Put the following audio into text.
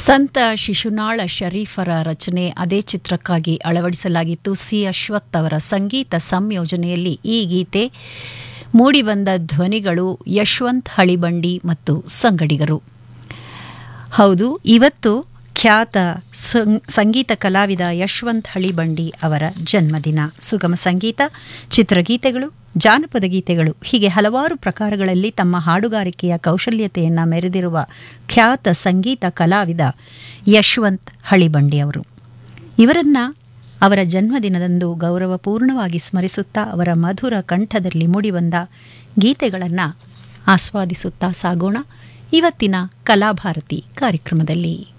ಸಂತ ಶಿಶುನಾಳ ಶರೀಫರ ರಚನೆ ಅದೇ ಚಿತ್ರಕ್ಕಾಗಿ ಅಳವಡಿಸಲಾಗಿತ್ತು ಸಿ ಅಶ್ವಥ್ ಅವರ ಸಂಗೀತ ಸಂಯೋಜನೆಯಲ್ಲಿ ಈ ಗೀತೆ ಮೂಡಿಬಂದ ಧ್ವನಿಗಳು ಯಶವಂತ್ ಹಳಿಬಂಡಿ ಮತ್ತು ಸಂಗಡಿಗರು ಹೌದು ಇವತ್ತು ಖ್ಯಾತ ಸಂಗೀತ ಕಲಾವಿದ ಯಶವಂತ್ ಹಳಿಬಂಡಿ ಅವರ ಜನ್ಮದಿನ ಸುಗಮ ಸಂಗೀತ ಚಿತ್ರಗೀತೆಗಳು ಜಾನಪದ ಗೀತೆಗಳು ಹೀಗೆ ಹಲವಾರು ಪ್ರಕಾರಗಳಲ್ಲಿ ತಮ್ಮ ಹಾಡುಗಾರಿಕೆಯ ಕೌಶಲ್ಯತೆಯನ್ನು ಮೆರೆದಿರುವ ಖ್ಯಾತ ಸಂಗೀತ ಕಲಾವಿದ ಯಶವಂತ್ ಹಳಿಬಂಡಿ ಅವರು ಇವರನ್ನ ಅವರ ಜನ್ಮದಿನದಂದು ಗೌರವಪೂರ್ಣವಾಗಿ ಸ್ಮರಿಸುತ್ತಾ ಅವರ ಮಧುರ ಕಂಠದಲ್ಲಿ ಮೂಡಿಬಂದ ಗೀತೆಗಳನ್ನು ಆಸ್ವಾದಿಸುತ್ತಾ ಸಾಗೋಣ ಇವತ್ತಿನ ಕಲಾಭಾರತಿ ಕಾರ್ಯಕ್ರಮದಲ್ಲಿ